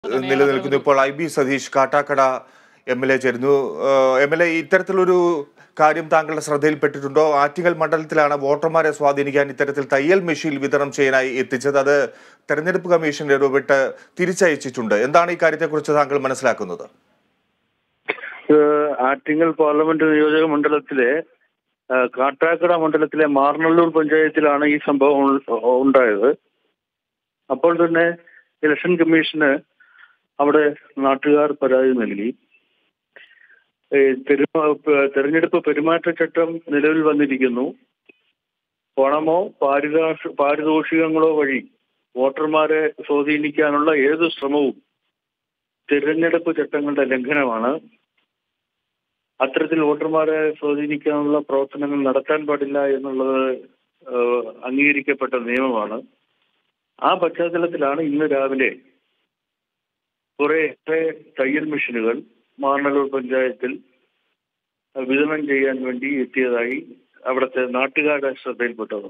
നിലനിൽക്കുന്നു ഇപ്പോൾ I B Satheesh Kattakada M L A ചേരുന്നു എം എൽ എ ഇത്തരത്തിലൊരു കാര്യം താങ്കളുടെ ശ്രദ്ധയിൽപ്പെട്ടിട്ടുണ്ടോ ആറ്റിങ്ങൽ മണ്ഡലത്തിലാണ് വോട്ടർമാരെ സ്വാധീനിക്കാൻ ഇത്തരത്തിൽ തയ്യൽ മെഷീൻ വിതരണം ചെയ്യാനായി എത്തിച്ചത് അത് തെരഞ്ഞെടുപ്പ് കമ്മീഷൻ ഇടപെട്ട് തിരിച്ചയച്ചിട്ടുണ്ട് എന്താണ് ഈ കാര്യത്തെക്കുറിച്ച് താങ്കൾ മനസ്സിലാക്കുന്നത് ഏഹ് ആറ്റിങ്ങൽ പാർലമെന്റ് നിയോജക മണ്ഡലത്തിലെ ഏഹ് കാട്ടാക്കട മണ്ഡലത്തിലെ മാർനല്ലൂർ പഞ്ചായത്തിലാണ് ഈ സംഭവം ഉൾ- ഉണ്ടായത് അപ്പോൾ തന്നെ ഇലക്ഷൻ കമ്മീഷന് അവിടെ നാട്ടുകാർ പരാതി നൽകി ഏഹ് തെരുമ- പ- തെരഞ്ഞെടുപ്പ് പെരുമാറ്റച്ചട്ടം നിലവിൽ വന്നിരിക്കുന്നു പണമോ പാരിതോഷ പാരിതോഷികങ്ങളോ വഴി വോട്ടർമാരെ സ്വാധീനിക്കാനുള്ള ഏത് ശ്രമവും തിരഞ്ഞെടുപ്പ് ചട്ടങ്ങളുടെ ലംഘനമാണ് അത്തരത്തിൽ വോട്ടർമാരെ സ്വാധീനിക്കാനുള്ള പ്രവർത്തനങ്ങൾ നടത്താൻ പാടില്ല എന്നുള്ളത് ഏഹ്, അംഗീകരിക്കപ്പെട്ട നിയമമാണ് ആ പശ്ചാത്തലത്തിലാണ് ഇന്ന് രാവിലെ കുറെ തയ്യൽ മെഷീനുകൾ മാർണല്ലൂർ പഞ്ചായത്തിൽ വിതരണം ചെയ്യാൻ വേണ്ടി എത്തിയതായി അവിടുത്തെ നാട്ടുകാരുടെ ശ്രദ്ധയിൽപ്പെട്ടത്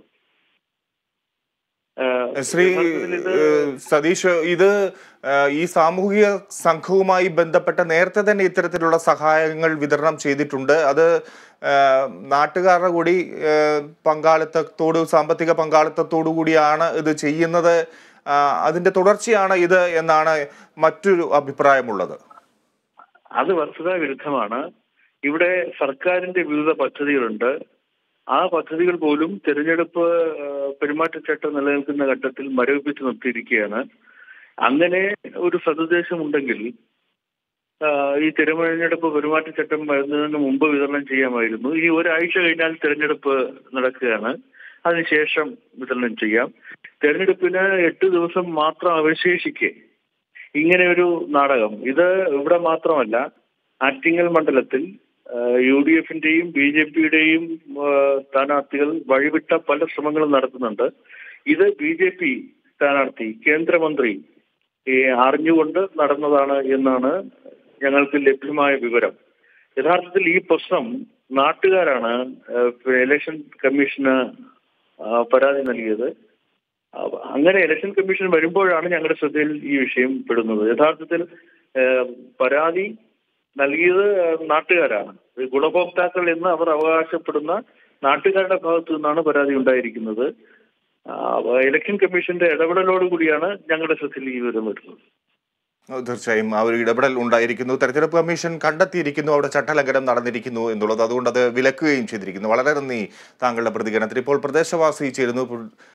ഏഹ്, ശ്രീ യഥാർത്ഥത്തിൽ ഇത് ഏഹ്, സതീഷ് ഇത് ഏഹ്, ഈ സാമൂഹിക സംഘവുമായി ബന്ധപ്പെട്ട നേരത്തെ തന്നെ ഇത്തരത്തിലുള്ള സഹായങ്ങൾ വിതരണം ചെയ്തിട്ടുണ്ട് അത് ഏഹ്, നാട്ടുകാരുടെ കൂടി ഏഹ്, പങ്കാളിത്തത്തോട് സാമ്പത്തിക പങ്കാളിത്തത്തോടു കൂടിയാണ് ഇത് ചെയ്യുന്നത് ആ, അതിന്റെ തുടർച്ചയാണ് ഇത് എന്നാണ് മറ്റൊരു അഭിപ്രായമുള്ളത് അത് വസ്തുതാ വിരുദ്ധമാണ് ഇവിടെ സർക്കാരിന്റെ വിവിധ പദ്ധതികളുണ്ട് ആ പദ്ധതികൾ പോലും തിരഞ്ഞെടുപ്പ് ആ, പെരുമാറ്റച്ചട്ടം നിലനിൽക്കുന്ന ഘട്ടത്തിൽ മരവിപ്പിച്ച് നിർത്തിയിരിക്കുകയാണ് അങ്ങനെ ഒരു സതുദ്ദേശമുണ്ടെങ്കിൽ ആ, ഈ തിരഞ്ഞെടുപ്പ് പെരുമാറ്റച്ചട്ടം വരുന്നതിന് മുമ്പ് വിതരണം ചെയ്യാമായിരുന്നു ഈ ഒരാഴ്ച കഴിഞ്ഞാൽ തിരഞ്ഞെടുപ്പ് നടക്കുകയാണ് അതിനുശേഷം വിതരണം ചെയ്യാം തെരഞ്ഞെടുപ്പിന് എട്ട് ദിവസം മാത്രം അവശേഷിക്കെ ഇങ്ങനെ ഒരു നാടകം ഇത് ഇവിടെ മാത്രമല്ല ആറ്റിങ്ങൽ മണ്ഡലത്തിൽ യു ഡി എഫിന്റെയും ബി ജെ പിയുടെയും സ്ഥാനാർത്ഥികൾ വഴിവിട്ട പല ശ്രമങ്ങളും നടത്തുന്നുണ്ട് ഇത് ബി ജെ പി സ്ഥാനാർത്ഥി കേന്ദ്രമന്ത്രി ഈ അറിഞ്ഞുകൊണ്ട് നടന്നതാണ് എന്നാണ് ഞങ്ങൾക്ക് ലഭ്യമായ വിവരം യഥാർത്ഥത്തിൽ ഈ പ്രശ്നം നാട്ടുകാരാണ് ഏഹ്, ഇലക്ഷൻ കമ്മീഷന് ആ, പരാതി നൽകിയത് അപ്പൊ അങ്ങനെ ഇലക്ഷൻ കമ്മീഷൻ വരുമ്പോഴാണ് ഞങ്ങളുടെ ശ്രദ്ധയിൽ ഈ വിഷയം പെടുന്നത് യഥാർത്ഥത്തിൽ ഏഹ്, പരാതി നൽകിയത് നാട്ടുകാരാണ് ഈ ഗുണഭോക്താക്കൾ എന്ന് അവർ അവകാശപ്പെടുന്ന നാട്ടുകാരുടെ ഭാഗത്തു നിന്നാണ് പരാതി ഉണ്ടായിരിക്കുന്നത് ആ, ഇലക്ഷൻ കമ്മീഷന്റെ ഇടപെടലോടുകൂടിയാണ് ഞങ്ങളുടെ ശ്രദ്ധയിൽ ഈ വിവരം വരുന്നത് തീർച്ചയായും ആ ഒരു ഇടപെടൽ ഉണ്ടായിരിക്കുന്നു തെരഞ്ഞെടുപ്പ് കമ്മീഷൻ കണ്ടെത്തിയിരിക്കുന്നു അവിടെ ചട്ടലംഘനം നടന്നിരിക്കുന്നു എന്നുള്ളത് അതുകൊണ്ട് അത് വിലക്കുകയും ചെയ്തിരിക്കുന്നു വളരെ നന്ദി താങ്കളുടെ പ്രതികരണത്തിൽ ഇപ്പോൾ പ്രദേശവാസി ചേരുന്നു